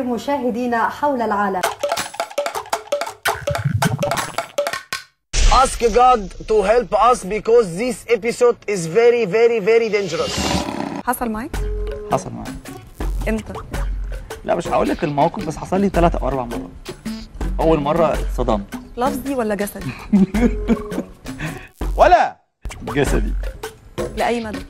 مشاهدينا حول العالم Ask God to help us because this episode is very very very dangerous. حصل معاك حصل معايا امتى لا مش هقول لك الموقف بس حصل لي ثلاث او اربع مرات اول مره اتصدمت لفظي ولا جسدي ولا جسدي لاي مدى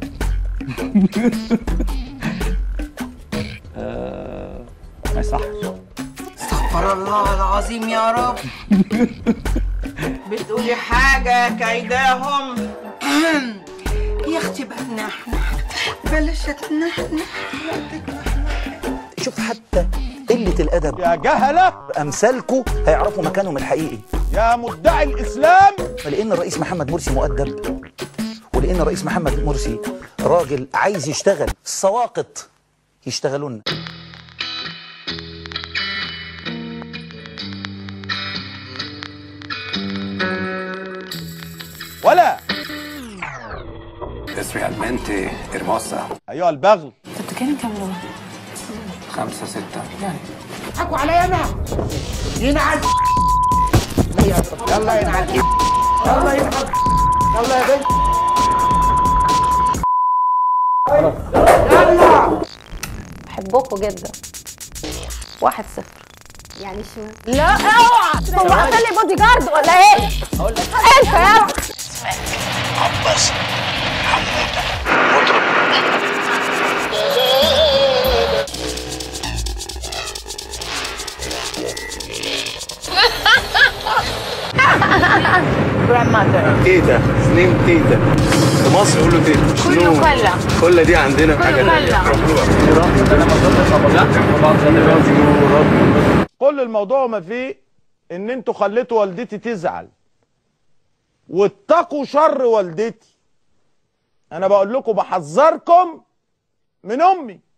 آه ما يصحش استغفر الله العظيم يا رب بتقولي حاجة كيداهم يا اختي بتنحنح بلاش تنحنح شوف حتى قلة الأدب يا جهلة أمثالكم هيعرفوا مكانهم الحقيقي يا مدعي الإسلام لأن الرئيس محمد مرسي مؤدب ولأن الرئيس محمد مرسي راجل عايز يشتغل السواقط يشتغلون ولا Es realmente hermosa. أيها البغل انت بتتكلم كام لغه خمسة ستة يعني حكوا عليا انا ينعل يلا ينعل يلا ينعل يلا يا بنت بحبكم جدا واحد صفر يعني شو لا اوعى هو هخلي بودي جارد ولا ايه؟ انت يا تيتا سنين تيتا في مصر يقولوا تيتا كله كلا كل دي عندنا حاجة كل الموضوع ما فيه ان انتوا خليتوا والدتي تزعل واتقوا شر والدتي انا بقول لكم بحذركم من امي